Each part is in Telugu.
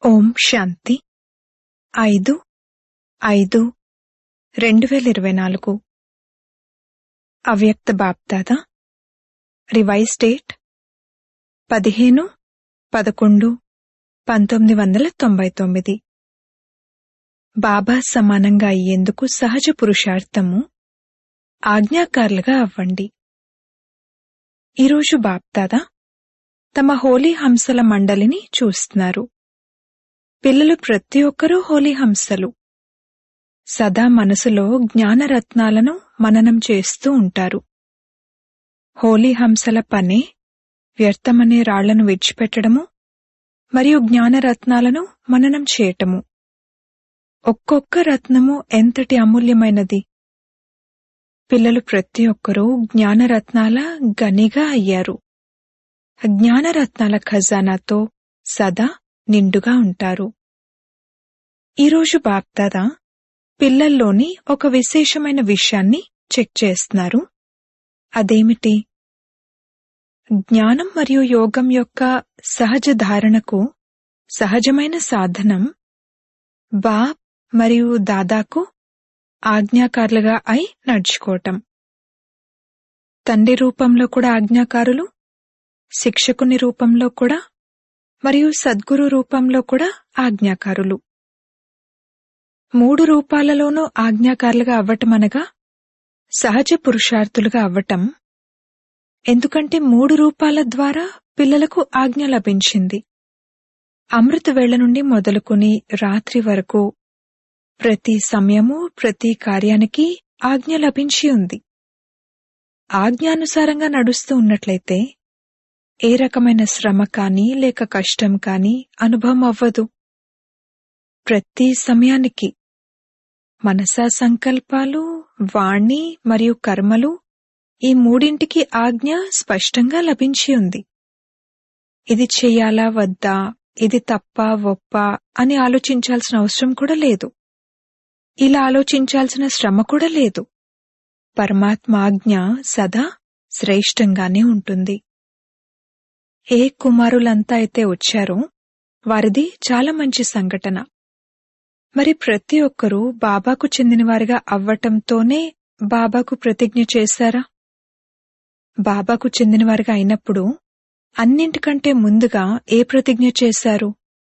ఓం శాంతి ఐదు ఐదు రెండు వేల ఇరవై నాలుగు అవ్యక్త బాప్దాదా రివైజ్ డేట్ పదిహేను పదకొండు పంతొమ్మిది వందల తొంభై తొమ్మిది బాబా సమానంగా అయ్యేందుకు సహజ పురుషార్థము ఆజ్ఞాకారులుగా అవ్వండి ఈరోజు బాప్దాదా తమ హోలీ హంసల మండలిని చూస్తున్నారు పిల్లలు ప్రతి ఒక్కరూ హోలీ హంసలు సదా మనసులో జ్ఞానరత్నాలను మననం చేస్తూ ఉంటారు హోలీ హంసల పనే వ్యర్థమనే రాళ్లను విడిచిపెట్టడము మరియు జ్ఞానరత్నాలను మననం చేయటము ఒక్కొక్క రత్నము ఎంతటి అమూల్యమైనది పిల్లలు ప్రతి ఒక్కరూ జ్ఞానరత్నాల గనిగా అయ్యారు జ్ఞానరత్నాల ఖజానాతో సదా నిండుగా ఉంటారు ఈరోజు బాప్దాదా పిల్లల్లోని ఒక విశేషమైన విషయాన్ని చెక్ చేస్తున్నారు అదేమిటి జ్ఞానం మరియు యోగం యొక్క సహజ ధారణకు సహజమైన సాధనం బాప్ మరియు దాదాకు ఆజ్ఞాకారులుగా అయి నడుచుకోవటం తండ్రి రూపంలో కూడా ఆజ్ఞాకారులు శిక్షకుని రూపంలో కూడా మరియు సద్గురు రూపంలో కూడా ఆజ్ఞాకారులు మూడు రూపాలలోనూ ఆజ్ఞాకారులుగా అవ్వటం అనగా సహజ పురుషార్థులుగా అవ్వటం ఎందుకంటే మూడు రూపాల ద్వారా పిల్లలకు ఆజ్ఞ లభించింది అమృత వేళ నుండి మొదలుకొని రాత్రి వరకు ప్రతి సమయము ప్రతి కార్యానికి ఆజ్ఞ లభించి ఉంది ఆజ్ఞానుసారంగా నడుస్తూ ఉన్నట్లయితే ఏ రకమైన శ్రమ కానీ లేక కష్టం కానీ అనుభవం అవ్వదు ప్రతి సమయానికి మనసా సంకల్పాలు వాణి మరియు కర్మలు ఈ మూడింటికి ఆజ్ఞ స్పష్టంగా లభించి ఉంది ఇది చెయ్యాలా వద్దా ఇది తప్ప ఒప్ప అని ఆలోచించాల్సిన అవసరం కూడా లేదు ఇలా ఆలోచించాల్సిన శ్రమ కూడా లేదు పరమాత్మ ఆజ్ఞ సదా శ్రేష్టంగానే ఉంటుంది ఏ కుమారులంతా అయితే వచ్చారో వారిది చాలా మంచి సంఘటన మరి ప్రతి ఒక్కరూ బాబాకు చెందినవారిగా అవ్వటంతోనే బాబాకు ప్రతిజ్ఞ చేశారా బాబాకు చెందినవారిగా అయినప్పుడు అన్నింటికంటే ముందుగా ఏ ప్రతిజ్ఞ చేశారు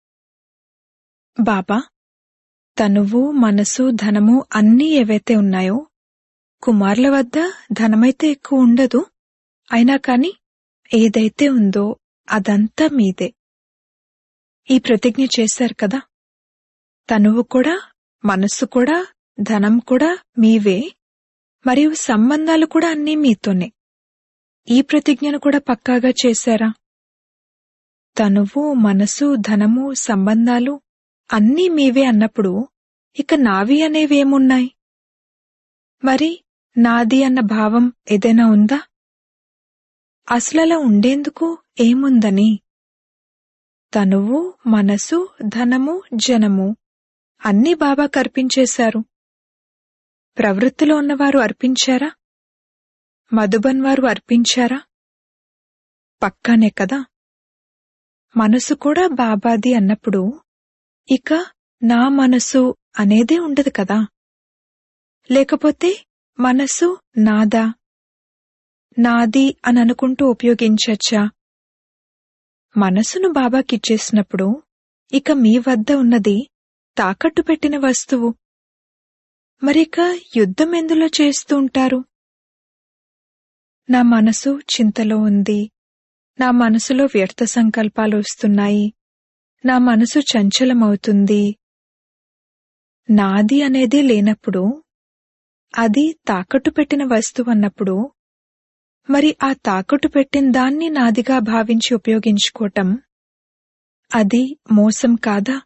బాబా తనువు మనసు ధనము అన్నీ ఏవైతే ఉన్నాయో కుమారుల వద్ద ధనమైతే ఎక్కువ ఉండదు అయినా కాని ఏదైతే ఉందో అదంతా మీదే ఈ ప్రతిజ్ఞ చేశారు కదా తనువు కూడా మనస్సు కూడా ధనం కూడా మీవే మరియు సంబంధాలు కూడా అన్నీ మీతోనే ఈ ప్రతిజ్ఞను కూడా పక్కాగా చేశారా తనువు మనసు ధనము సంబంధాలు అన్నీ మీవే అన్నప్పుడు ఇక నావి అనేవేమున్నాయి మరి నాది అన్న భావం ఏదైనా ఉందా అసలలా ఉండేందుకు ఏముందని తనువు మనసు ధనము జనము అన్నీ బాబా కర్పించేశారు ప్రవృత్తిలో ఉన్నవారు అర్పించారా మధుబన్ వారు అర్పించారా పక్కానే కదా మనసు కూడా బాబాది అన్నప్పుడు ఇక నా మనసు అనేదే ఉండదు కదా లేకపోతే మనసు నాదా నాది అని అనుకుంటూ ఉపయోగించచ్చా మనసును బాబాకిచ్చేసినప్పుడు ఇక మీ వద్ద ఉన్నది తాకట్టు పెట్టిన వస్తువు మరిక యుద్ధం ఎందులో చేస్తూ ఉంటారు నా మనసు చింతలో ఉంది నా మనసులో వ్యర్థ సంకల్పాలు వస్తున్నాయి నా మనసు చంచలమవుతుంది నాది అనేది లేనప్పుడు అది తాకట్టు పెట్టిన వస్తువు అన్నప్పుడు మరి ఆ తాకట్టు పెట్టిన దాన్ని నాదిగా భావించి ఉపయోగించుకోవటం అది మోసం కాదా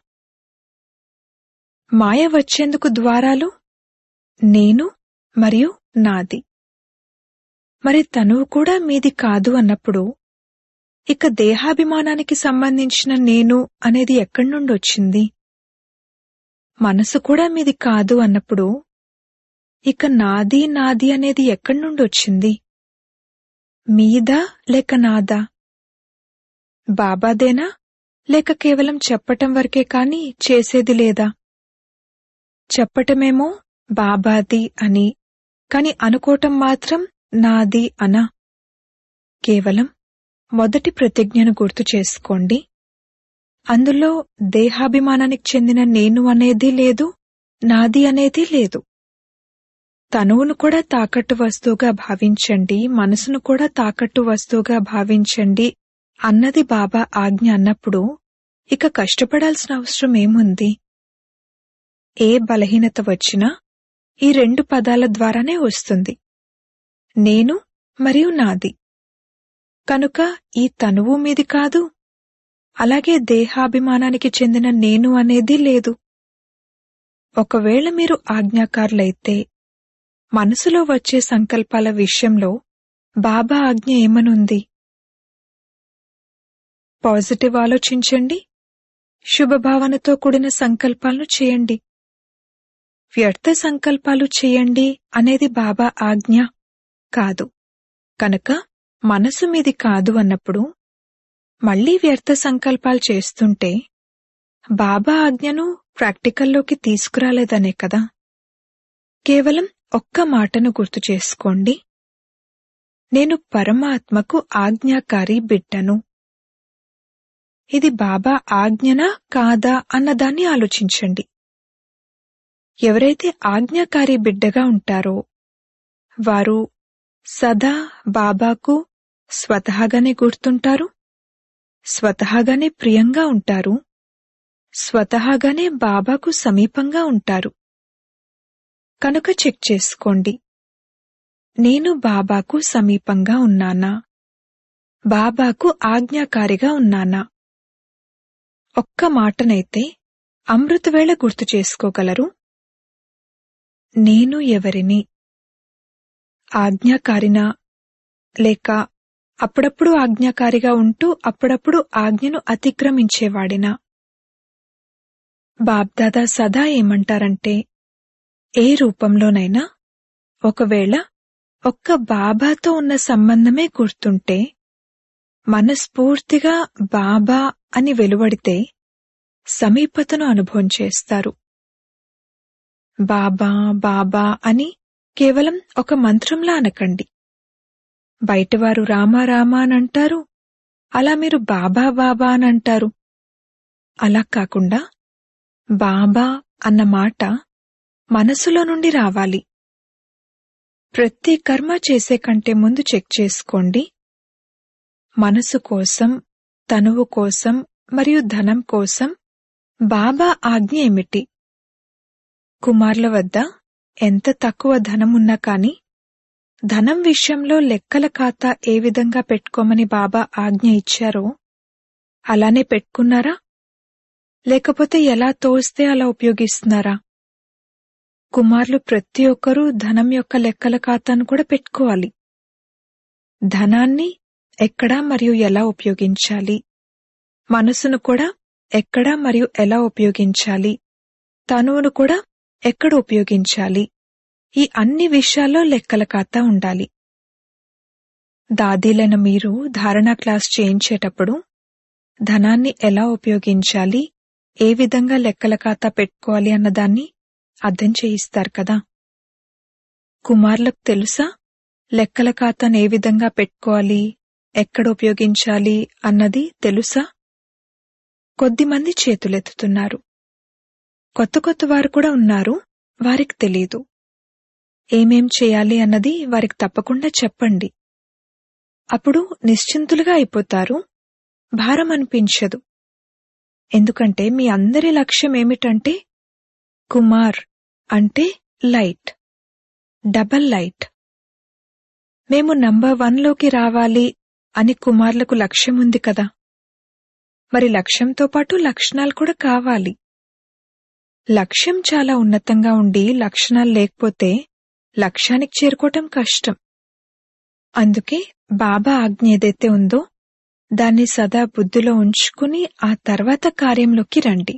మాయ వచ్చేందుకు ద్వారాలు నేను మరియు నాది మరి తనువు కూడా మీది కాదు అన్నప్పుడు ఇక దేహాభిమానానికి సంబంధించిన నేను అనేది ఎక్కడి నుండి వచ్చింది మనసు కూడా మీది కాదు అన్నప్పుడు ఇక నాది నాది అనేది ఎక్కడి నుండి వచ్చింది మీదా లేక నాదా బాబాదేనా లేక కేవలం చెప్పటం వరకే కాని చేసేది లేదా చెప్పటమేమో బాబాది అని కాని అనుకోవటం మాత్రం నాది అనా కేవలం మొదటి ప్రతిజ్ఞను గుర్తు చేసుకోండి అందులో దేహాభిమానానికి చెందిన నేను అనేది లేదు నాది అనేది లేదు తనువును కూడా తాకట్టు వస్తువుగా భావించండి మనసును కూడా తాకట్టు వస్తువుగా భావించండి అన్నది బాబా ఆజ్ఞ అన్నప్పుడు ఇక కష్టపడాల్సిన అవసరం ఏముంది ఏ బలహీనత వచ్చినా ఈ రెండు పదాల ద్వారానే వస్తుంది నేను మరియు నాది కనుక ఈ తనువు మీది కాదు అలాగే దేహాభిమానానికి చెందిన నేను అనేది లేదు ఒకవేళ మీరు ఆజ్ఞాకారులైతే మనసులో వచ్చే సంకల్పాల విషయంలో బాబా ఆజ్ఞ ఏమనుంది పాజిటివ్ ఆలోచించండి శుభభావనతో కూడిన సంకల్పాలను చేయండి వ్యర్థ సంకల్పాలు చేయండి అనేది బాబా ఆజ్ఞ కాదు కనుక మనసు మీది కాదు అన్నప్పుడు మళ్లీ వ్యర్థ సంకల్పాలు చేస్తుంటే బాబా ఆజ్ఞను ప్రాక్టికల్లోకి తీసుకురాలేదనే కదా కేవలం ఒక్క మాటను గుర్తు చేసుకోండి నేను పరమాత్మకు ఆజ్ఞాకారి బిడ్డను ఇది బాబా ఆజ్ఞనా కాదా అన్నదాన్ని ఆలోచించండి ఎవరైతే ఆజ్ఞాకారి బిడ్డగా ఉంటారో వారు సదా బాబాకు స్వతహాగానే గుర్తుంటారు స్వతహాగానే ప్రియంగా ఉంటారు స్వతహాగానే బాబాకు సమీపంగా ఉంటారు కనుక చెక్ చేసుకోండి నేను బాబాకు సమీపంగా ఉన్నానా బాబాకు ఆజ్ఞాకారిగా ఉన్నానా ఒక్క మాటనైతే అమృతవేళ గుర్తు చేసుకోగలరు నేను ఎవరిని ఆజ్ఞాకారినా లేక అప్పుడప్పుడు ఆజ్ఞాకారిగా ఉంటూ అప్పుడప్పుడు ఆజ్ఞను అతిక్రమించేవాడినా బాబ్దాదా సదా ఏమంటారంటే ఏ రూపంలోనైనా ఒకవేళ ఒక్క బాబాతో ఉన్న సంబంధమే గుర్తుంటే మనస్ఫూర్తిగా బాబా అని వెలువడితే సమీపతను అనుభవం చేస్తారు బాబా బాబా అని కేవలం ఒక మంత్రంలా అనకండి బయటవారు రామా రామా అని అంటారు అలా మీరు బాబా బాబా అని అంటారు అలా కాకుండా బాబా అన్న మాట మనసులో నుండి రావాలి ప్రతి కర్మ చేసే కంటే ముందు చెక్ చేసుకోండి మనసు కోసం తనువు కోసం మరియు ధనం కోసం బాబా ఆజ్ఞ ఏమిటి కుమార్ల వద్ద ఎంత తక్కువ ధనమున్నా కాని ధనం విషయంలో లెక్కల ఖాతా ఏ విధంగా పెట్టుకోమని బాబా ఆజ్ఞ ఇచ్చారో అలానే పెట్టుకున్నారా లేకపోతే ఎలా తోస్తే అలా ఉపయోగిస్తున్నారా కుమార్లు ప్రతి ఒక్కరూ ధనం యొక్క లెక్కల ఖాతాను కూడా పెట్టుకోవాలి ధనాన్ని ఎక్కడ మరియు ఎలా ఉపయోగించాలి మనసును కూడా ఎక్కడ మరియు ఎలా ఉపయోగించాలి తనువును కూడా ఎక్కడ ఉపయోగించాలి ఈ అన్ని విషయాల్లో లెక్కల ఖాతా ఉండాలి దాదీలైన మీరు ధారణా క్లాస్ చేయించేటప్పుడు ధనాన్ని ఎలా ఉపయోగించాలి ఏ విధంగా లెక్కల ఖాతా పెట్టుకోవాలి అన్నదాన్ని అర్థం చేయిస్తారు కదా కుమార్లకు తెలుసా లెక్కల ఖాతాను ఏ విధంగా పెట్టుకోవాలి ఎక్కడ ఉపయోగించాలి అన్నది తెలుసా కొద్దిమంది చేతులెత్తుతున్నారు కొత్త కొత్త వారు కూడా ఉన్నారు వారికి తెలీదు ఏమేం చేయాలి అన్నది వారికి తప్పకుండా చెప్పండి అప్పుడు నిశ్చింతులుగా అయిపోతారు భారం అనిపించదు ఎందుకంటే మీ అందరి లక్ష్యం ఏమిటంటే కుమార్ అంటే లైట్ డబల్ లైట్ మేము నంబర్ వన్లోకి రావాలి అని కుమార్లకు లక్ష్యం ఉంది కదా మరి లక్ష్యంతో పాటు లక్షణాలు కూడా కావాలి లక్ష్యం చాలా ఉన్నతంగా ఉండి లక్షణాలు లేకపోతే లక్ష్యానికి చేరుకోవటం కష్టం అందుకే బాబా ఆజ్ఞ ఏదైతే ఉందో దాన్ని సదా బుద్ధిలో ఉంచుకుని ఆ తర్వాత కార్యంలోకి రండి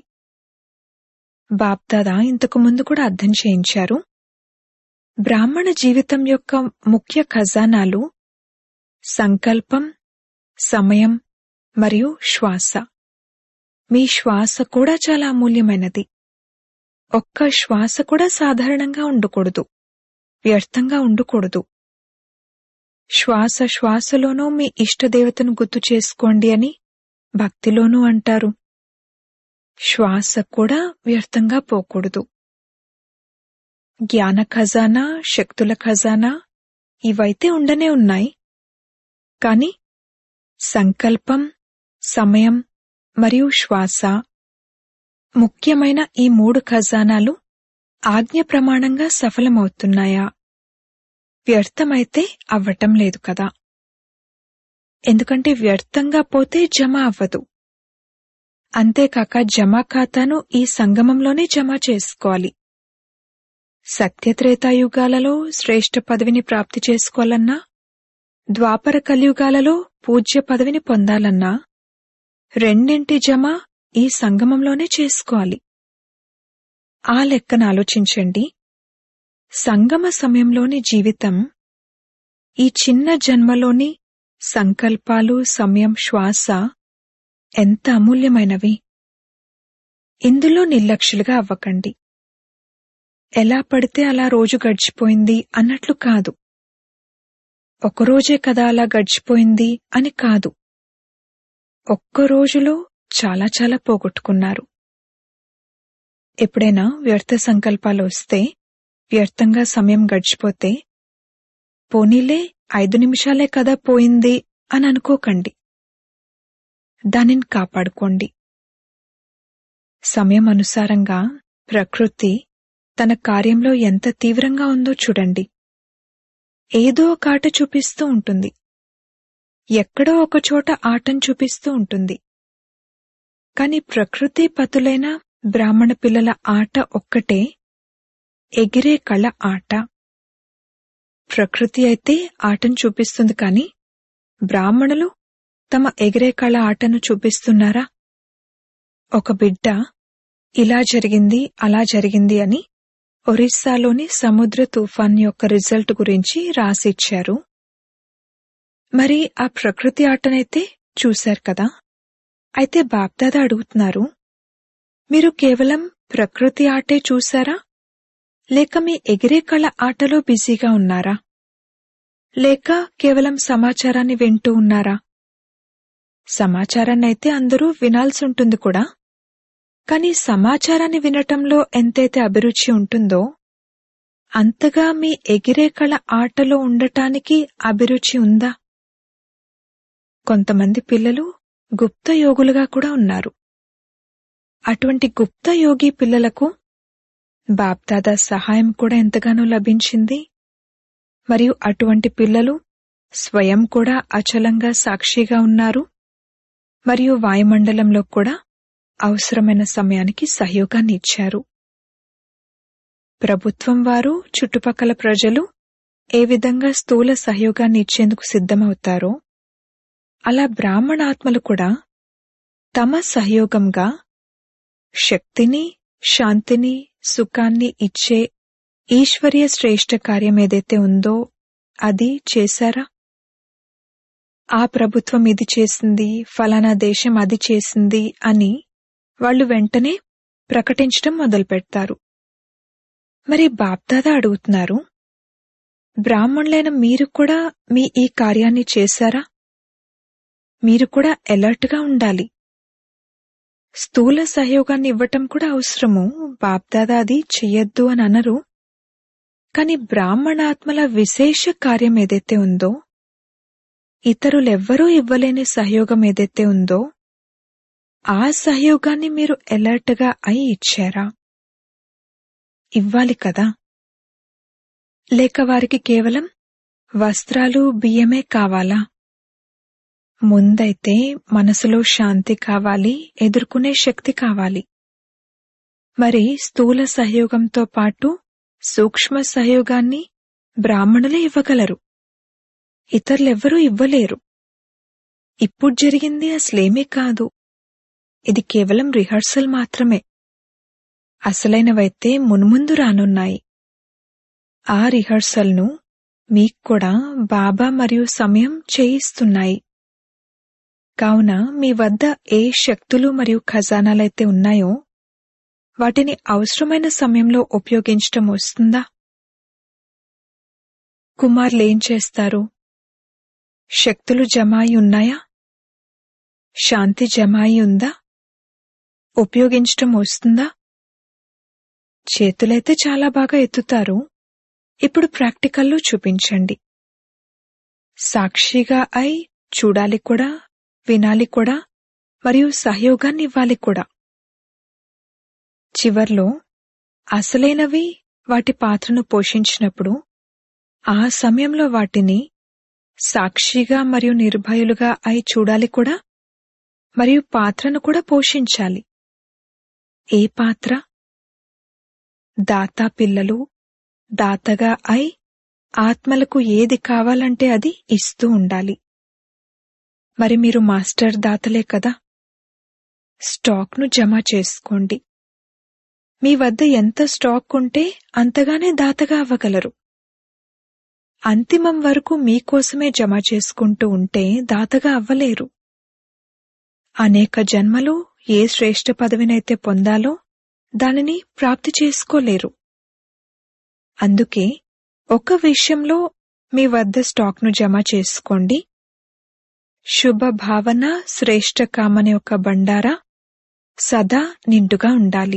బాప్దాదా ఇంతకు ముందు కూడా అర్థం చేయించారు బ్రాహ్మణ జీవితం యొక్క ముఖ్య ఖజానాలు సంకల్పం సమయం మరియు శ్వాస మీ శ్వాస కూడా చాలా అమూల్యమైనది ఒక్క శ్వాస కూడా సాధారణంగా ఉండకూడదు వ్యర్థంగా ఉండకూడదు శ్వాస శ్వాసలోనూ మీ ఇష్టదేవతను గుర్తు చేసుకోండి అని భక్తిలోనూ అంటారు శ్వాస కూడా వ్యర్థంగా పోకూడదు జ్ఞాన ఖజానా శక్తుల ఖజానా ఇవైతే ఉండనే ఉన్నాయి కాని సంకల్పం సమయం మరియు శ్వాస ముఖ్యమైన ఈ మూడు ఖజానాలు ఆజ్ఞ ప్రమాణంగా సఫలమవుతున్నాయా వ్యర్థమైతే అవ్వటం లేదు కదా ఎందుకంటే వ్యర్థంగా పోతే జమ అవ్వదు అంతేకాక జమా ఖాతాను ఈ సంగమంలోనే జమ చేసుకోవాలి సత్యత్రేతాయుగాలలో శ్రేష్ఠ పదవిని ప్రాప్తి చేసుకోవాలన్నా ద్వాపర కలియుగాలలో పూజ్య పదవిని పొందాలన్నా రెండింటి జమ ఈ సంగమంలోనే చేసుకోవాలి ఆ లెక్కన ఆలోచించండి సంగమ సమయంలోని జీవితం ఈ చిన్న జన్మలోని సంకల్పాలు సమయం శ్వాస ఎంత అమూల్యమైనవి ఇందులో నిర్లక్ష్యులుగా అవ్వకండి ఎలా పడితే అలా రోజు గడిచిపోయింది అన్నట్లు కాదు ఒకరోజే కదా అలా గడిచిపోయింది అని కాదు ఒక్క రోజులో చాలా చాలా పోగొట్టుకున్నారు ఎప్పుడైనా వ్యర్థ సంకల్పాలు వస్తే వ్యర్థంగా సమయం గడిచిపోతే పోనీలే ఐదు నిమిషాలే కదా పోయింది అని అనుకోకండి దానిని కాపాడుకోండి సమయం అనుసారంగా ప్రకృతి తన కార్యంలో ఎంత తీవ్రంగా ఉందో చూడండి ఏదో ఒక ఆట చూపిస్తూ ఉంటుంది ఎక్కడో ఒక చోట ఆటను చూపిస్తూ ఉంటుంది కాని ప్రకృతి పతులైన బ్రాహ్మణ పిల్లల ఆట ఒక్కటే ఎగిరే కళ ఆట ప్రకృతి అయితే ఆటను చూపిస్తుంది కాని బ్రాహ్మణులు తమ ఎగిరే కళ ఆటను చూపిస్తున్నారా ఒక బిడ్డ ఇలా జరిగింది అలా జరిగింది అని ఒరిస్సాలోని సముద్ర తుఫాన్ యొక్క రిజల్ట్ గురించి రాసిచ్చారు మరి ఆ ప్రకృతి ఆటనైతే చూశారు కదా అయితే బాప్దాదా అడుగుతున్నారు మీరు కేవలం ప్రకృతి ఆటే చూశారా లేక మీ ఎగిరే కళ ఆటలో బిజీగా ఉన్నారా లేక కేవలం సమాచారాన్ని వింటూ ఉన్నారా సమాచారాన్నైతే అందరూ వినాల్సి ఉంటుంది కూడా కానీ సమాచారాన్ని వినటంలో ఎంతైతే అభిరుచి ఉంటుందో అంతగా మీ ఎగిరే కళ ఆటలో ఉండటానికి అభిరుచి ఉందా కొంతమంది పిల్లలు గుప్త యోగులుగా కూడా ఉన్నారు అటువంటి గుప్త యోగి పిల్లలకు బాప్దాదా సహాయం కూడా ఎంతగానో లభించింది మరియు అటువంటి పిల్లలు స్వయం కూడా అచలంగా సాక్షిగా ఉన్నారు మరియు వాయుమండలంలో కూడా అవసరమైన సమయానికి సహయోగాన్ని ఇచ్చారు ప్రభుత్వం వారు చుట్టుపక్కల ప్రజలు ఏ విధంగా స్థూల సహయోగాన్ని ఇచ్చేందుకు సిద్ధమవుతారో అలా బ్రాహ్మణాత్మలు కూడా తమ సహయోగంగా శక్తిని శాంతిని సుఖాన్ని ఇచ్చే ఈశ్వర్య శ్రేష్ఠ కార్యం ఏదైతే ఉందో అది చేశారా ఆ ప్రభుత్వం ఇది చేసింది ఫలానా దేశం అది చేసింది అని వాళ్ళు వెంటనే ప్రకటించడం మొదలుపెడతారు మరి బాప్దాదా అడుగుతున్నారు బ్రాహ్మణులైన మీరు కూడా మీ ఈ కార్యాన్ని చేశారా మీరు కూడా అలర్ట్గా ఉండాలి స్థూల సహయోగాన్ని ఇవ్వటం కూడా అవసరము బాప్దాదా అది చెయ్యొద్దు అని అనరు కాని బ్రాహ్మణాత్మల విశేష కార్యం ఏదైతే ఉందో ఇతరులెవ్వరూ ఇవ్వలేని సహయోగం ఏదైతే ఉందో ఆ సహయోగాన్ని మీరు అలర్ట్గా అయి ఇచ్చారా ఇవ్వాలి కదా లేక వారికి కేవలం వస్త్రాలు బియ్యమే కావాలా ముందైతే మనసులో శాంతి కావాలి ఎదుర్కొనే శక్తి కావాలి మరి స్థూల సహయోగంతో పాటు సూక్ష్మ సహయోగాన్ని బ్రాహ్మణులే ఇవ్వగలరు ఇతరులెవ్వరూ ఇవ్వలేరు ఇప్పుడు జరిగింది అసలేమీ కాదు ఇది కేవలం రిహర్సల్ మాత్రమే అసలైనవైతే మున్ముందు రానున్నాయి ఆ రిహర్సల్ను మీకు కూడా బాబా మరియు సమయం చేయిస్తున్నాయి కావున మీ వద్ద ఏ శక్తులు మరియు ఖజానాలైతే ఉన్నాయో వాటిని అవసరమైన సమయంలో ఉపయోగించటం వస్తుందా కుమార్లు ఏం చేస్తారు శక్తులు జమ అయి ఉన్నాయా శాంతి జమ అయి ఉందా ఉపయోగించటం వస్తుందా చేతులైతే చాలా బాగా ఎత్తుతారు ఇప్పుడు ప్రాక్టికల్లో చూపించండి సాక్షిగా అయి చూడాలి కూడా వినాలి కూడా మరియు సహయోగాన్ని ఇవ్వాలి కూడా చివర్లో అసలైనవి వాటి పాత్రను పోషించినప్పుడు ఆ సమయంలో వాటిని సాక్షిగా మరియు నిర్భయులుగా అయి చూడాలి కూడా మరియు పాత్రను కూడా పోషించాలి ఏ పాత్ర దాతా పిల్లలు దాతగా అయి ఆత్మలకు ఏది కావాలంటే అది ఇస్తూ ఉండాలి మరి మీరు మాస్టర్ దాతలే కదా స్టాక్ను జమ చేసుకోండి మీ వద్ద ఎంత స్టాక్ ఉంటే అంతగానే దాతగా అవ్వగలరు అంతిమం వరకు మీకోసమే జమ చేసుకుంటూ ఉంటే దాతగా అవ్వలేరు అనేక జన్మలు ఏ శ్రేష్ఠ పదవినైతే పొందాలో దానిని ప్రాప్తి చేసుకోలేరు అందుకే ఒక విషయంలో మీ వద్ద స్టాక్ను జమ చేసుకోండి శుభ భావన శ్రేష్ఠ కామని యొక్క బండారా సదా నిండుగా ఉండాలి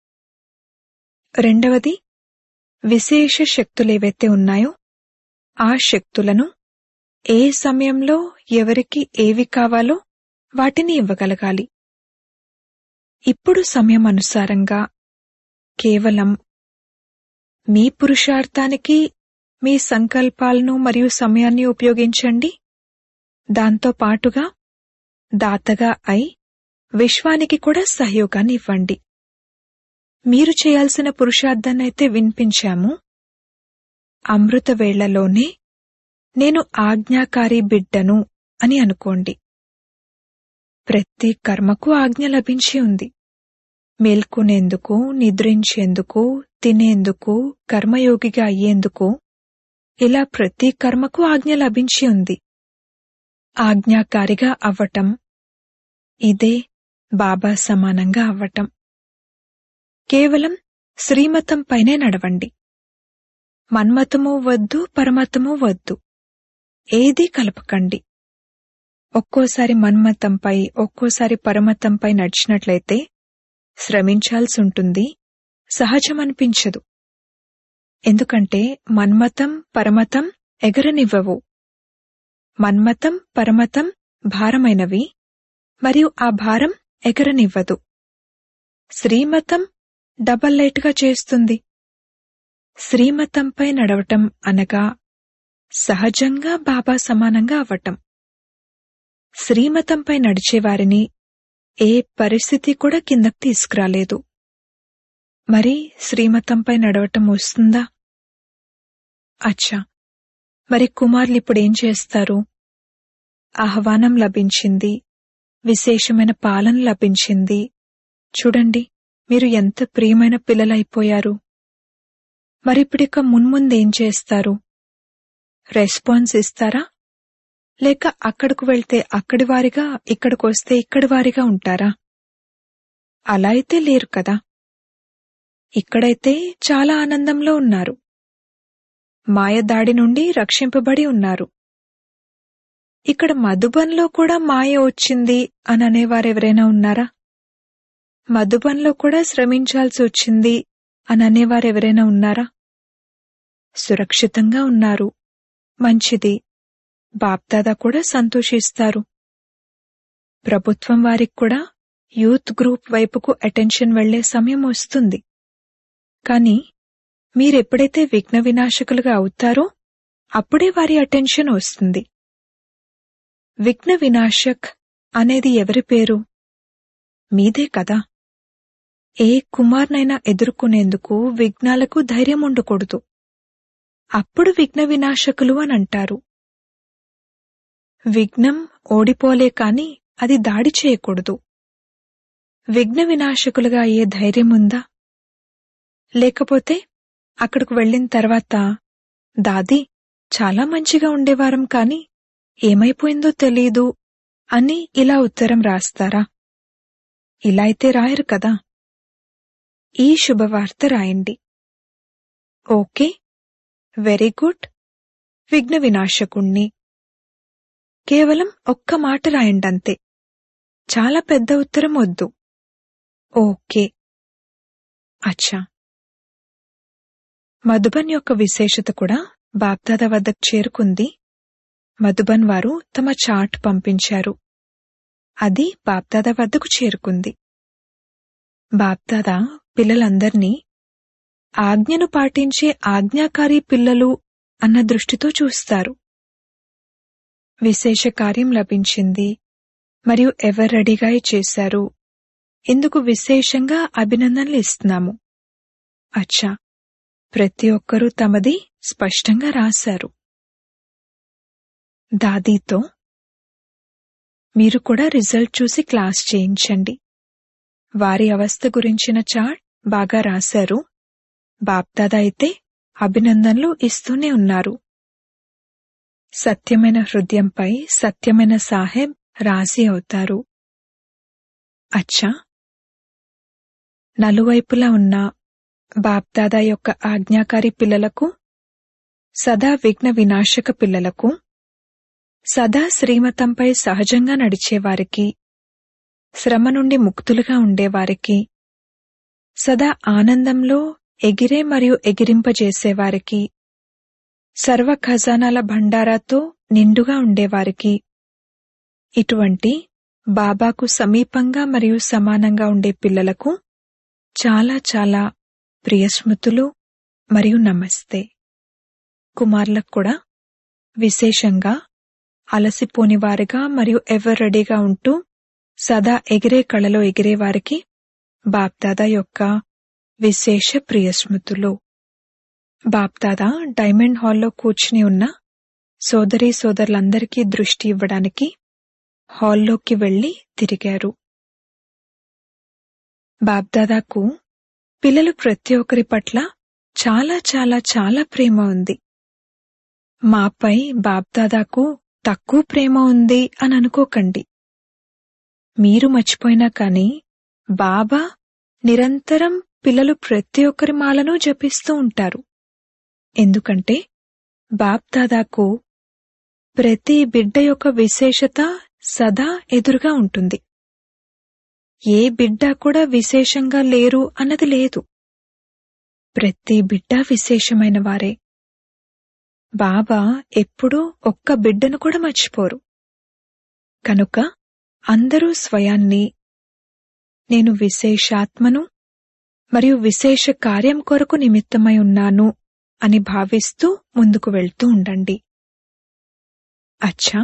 రెండవది విశేష శక్తులేవైతే ఉన్నాయో ఆ శక్తులను ఏ సమయంలో ఎవరికి ఏవి కావాలో వాటిని ఇవ్వగలగాలి ఇప్పుడు సమయం అనుసారంగా కేవలం మీ పురుషార్థానికి మీ సంకల్పాలను మరియు సమయాన్ని ఉపయోగించండి దాంతో పాటుగా దాతగా అయి విశ్వానికి కూడా సహయోగాన్ని ఇవ్వండి మీరు చేయాల్సిన పురుషార్థాన్నైతే వినిపించాము అమృత వేళ్లలోనే నేను ఆజ్ఞాకారి బిడ్డను అని అనుకోండి ప్రతి కర్మకు ఆజ్ఞ లభించి ఉంది మేల్కొనేందుకు నిద్రించేందుకు తినేందుకు కర్మయోగిగా అయ్యేందుకు ఇలా ప్రతి కర్మకు ఆజ్ఞ లభించి ఉంది ఆజ్ఞాకారిగా అవ్వటం ఇదే బాబా సమానంగా అవ్వటం కేవలం శ్రీమతం పైనే నడవండి మన్మతము వద్దు పరమతము వద్దు ఏదీ కలపకండి ఒక్కోసారి మన్మతంపై ఒక్కోసారి పరమతంపై నడిచినట్లయితే శ్రమించాల్సి ఉంటుంది సహజమనిపించదు ఎందుకంటే మన్మతం పరమతం ఎగరనివ్వవు మన్మతం పరమతం భారమైనవి మరియు ఆ భారం ఎగరనివ్వదు శ్రీమతం డబల్ లైట్గా చేస్తుంది శ్రీమతంపై నడవటం అనగా సహజంగా బాబా సమానంగా అవ్వటం శ్రీమతంపై నడిచేవారిని ఏ పరిస్థితి కూడా కిందకు తీసుకురాలేదు మరి శ్రీమతంపై నడవటం వస్తుందా అచ్చా మరి కుమార్లు ఇప్పుడేం చేస్తారు ఆహ్వానం లభించింది విశేషమైన పాలన లభించింది చూడండి మీరు ఎంత ప్రియమైన పిల్లలైపోయారు మరిప్పుడిక మున్ముందేం చేస్తారు రెస్పాన్స్ ఇస్తారా లేక అక్కడకు వెళ్తే అక్కడి వారిగా ఇక్కడికి వస్తే ఇక్కడి వారిగా ఉంటారా అలా అయితే లేరు కదా ఇక్కడైతే చాలా ఆనందంలో ఉన్నారు మాయ దాడి నుండి రక్షింపబడి ఉన్నారు ఇక్కడ మధుబన్లో కూడా మాయ వచ్చింది అని అనేవారెవరైనా ఉన్నారా మధుబన్లో కూడా శ్రమించాల్సి వచ్చింది అని అనేవారెవరైనా ఉన్నారా సురక్షితంగా ఉన్నారు మంచిది బాప్దాదా కూడా సంతోషిస్తారు ప్రభుత్వం వారికి కూడా యూత్ గ్రూప్ వైపుకు అటెన్షన్ వెళ్లే సమయం వస్తుంది కానీ మీరెప్పుడైతే విఘ్న వినాశకులుగా అవుతారో అప్పుడే వారి అటెన్షన్ వస్తుంది విఘ్న వినాశక్ అనేది ఎవరి పేరు మీదే కదా ఏ కుమార్నైనా ఎదుర్కొనేందుకు విఘ్నాలకు ధైర్యం ఉండకూడదు అప్పుడు విఘ్న వినాశకులు అని అంటారు విఘ్నం ఓడిపోలే కాని అది దాడి చేయకూడదు విఘ్న వినాశకులుగా అయ్యే ధైర్యం ఉందా లేకపోతే అక్కడికి వెళ్ళిన తర్వాత దాది చాలా మంచిగా ఉండేవారం కాని ఏమైపోయిందో తెలీదు అని ఇలా ఉత్తరం రాస్తారా ఇలా అయితే రాయరు కదా ఈ శుభవార్త రాయండి ఓకే వెరీ గుడ్ విఘ్న వినాశకుణ్ణి కేవలం ఒక్క మాట రాయండి అంతే చాలా పెద్ద ఉత్తరం వద్దు ఓకే అచ్చా మధుబన్ యొక్క విశేషత కూడా బాప్దాదా వద్దకు చేరుకుంది మధుబన్ వారు తమ చార్ట్ పంపించారు అది బాప్దాదా వద్దకు చేరుకుంది బాప్దాదా పిల్లలందర్నీ ఆజ్ఞను పాటించే ఆజ్ఞాకారి పిల్లలు అన్న దృష్టితో చూస్తారు విశేష కార్యం లభించింది మరియు ఎవరు రెడీగా చేశారు ఇందుకు విశేషంగా అభినందనలు ఇస్తున్నాము అచ్చా ప్రతి ఒక్కరూ తమది స్పష్టంగా రాశారు దాదీతో మీరు కూడా రిజల్ట్ చూసి క్లాస్ చేయించండి వారి అవస్థ గురించిన చాట్ బాగా రాశారు బాప్దాదా అయితే అభినందనలు ఇస్తూనే ఉన్నారు సత్యమైన హృదయంపై సత్యమైన సాహెబ్ రాసి అవుతారు అచ్చా నలువైపులా ఉన్న బాప్దాదా యొక్క ఆజ్ఞాకారి పిల్లలకు సదా విఘ్న వినాశక పిల్లలకు సదా శ్రీమతంపై సహజంగా నడిచేవారికి శ్రమ నుండి ముక్తులుగా ఉండేవారికి సదా ఆనందంలో ఎగిరే మరియు ఎగిరింపజేసేవారికి సర్వ ఖజానాల భండారాతో నిండుగా ఉండేవారికి ఇటువంటి బాబాకు సమీపంగా మరియు సమానంగా ఉండే పిల్లలకు చాలా చాలా ప్రియస్మృతులు మరియు నమస్తే కుమారులకు కూడా విశేషంగా అలసిపోని వారిగా మరియు ఎవర్ రెడీగా ఉంటూ సదా ఎగిరే కళలో ఎగిరేవారికి బాప్దాదా యొక్క విశేష ప్రియస్మృతులు బాప్దాదా డైమండ్ హాల్లో కూర్చుని ఉన్న సోదరీ సోదరులందరికీ దృష్టి ఇవ్వడానికి హాల్లోకి వెళ్లి తిరిగారు బాప్దాదాకు పిల్లలు ప్రతి ఒక్కరి పట్ల చాలా చాలా చాలా ప్రేమ ఉంది మాపై బాప్దాదాకు తక్కువ ప్రేమ ఉంది అని అనుకోకండి మీరు మర్చిపోయినా కాని బాబా నిరంతరం పిల్లలు ప్రతి ఒక్కరి మాలను జపిస్తూ ఉంటారు ఎందుకంటే బాప్దాదాకు ప్రతి బిడ్డ యొక్క విశేషత సదా ఎదురుగా ఉంటుంది ఏ బిడ్డ కూడా విశేషంగా లేరు అన్నది లేదు ప్రతి బిడ్డ విశేషమైన వారే బాబా ఎప్పుడూ ఒక్క బిడ్డను కూడా మర్చిపోరు కనుక అందరూ స్వయాన్ని నేను విశేషాత్మను మరియు విశేష కార్యం కొరకు నిమిత్తమై ఉన్నాను అని భావిస్తూ ముందుకు వెళ్తూ ఉండండి అచ్చా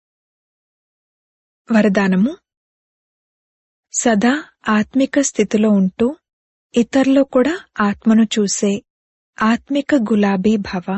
వరదానము సదా ఆత్మిక స్థితిలో ఉంటూ ఇతరులో కూడా ఆత్మను చూసే ఆత్మిక గులాబీ భవ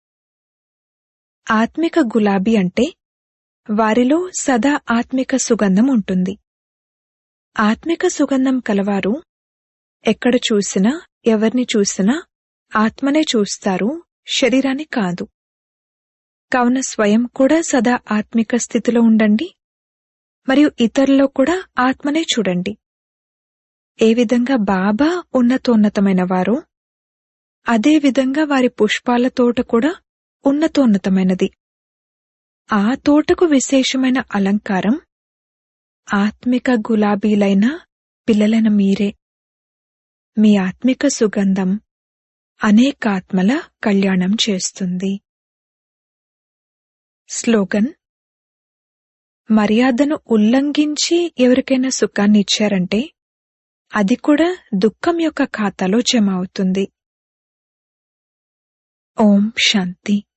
ఆత్మిక గులాబీ అంటే వారిలో సదా ఆత్మిక సుగంధం ఉంటుంది ఆత్మిక సుగంధం కలవారు ఎక్కడ చూసినా ఎవరిని చూసినా ఆత్మనే చూస్తారు శరీరాన్ని కాదు కావున స్వయం కూడా సదా ఆత్మిక స్థితిలో ఉండండి మరియు ఇతరుల్లో కూడా ఆత్మనే చూడండి ఏ విధంగా బాబా ఉన్నతోన్నతమైన వారో అదే విధంగా వారి పుష్పాల తోట కూడా ఉన్నతోన్నతమైనది ఆ తోటకు విశేషమైన అలంకారం ఆత్మిక గులాబీలైన పిల్లలైన మీరే మీ ఆత్మిక సుగంధం అనేకాత్మల కళ్యాణం చేస్తుంది స్లోగన్ మర్యాదను ఉల్లంఘించి ఎవరికైనా సుఖాన్ని ఇచ్చారంటే అది కూడా దుఃఖం యొక్క ఖాతాలో జమ అవుతుంది ఓం శాంతి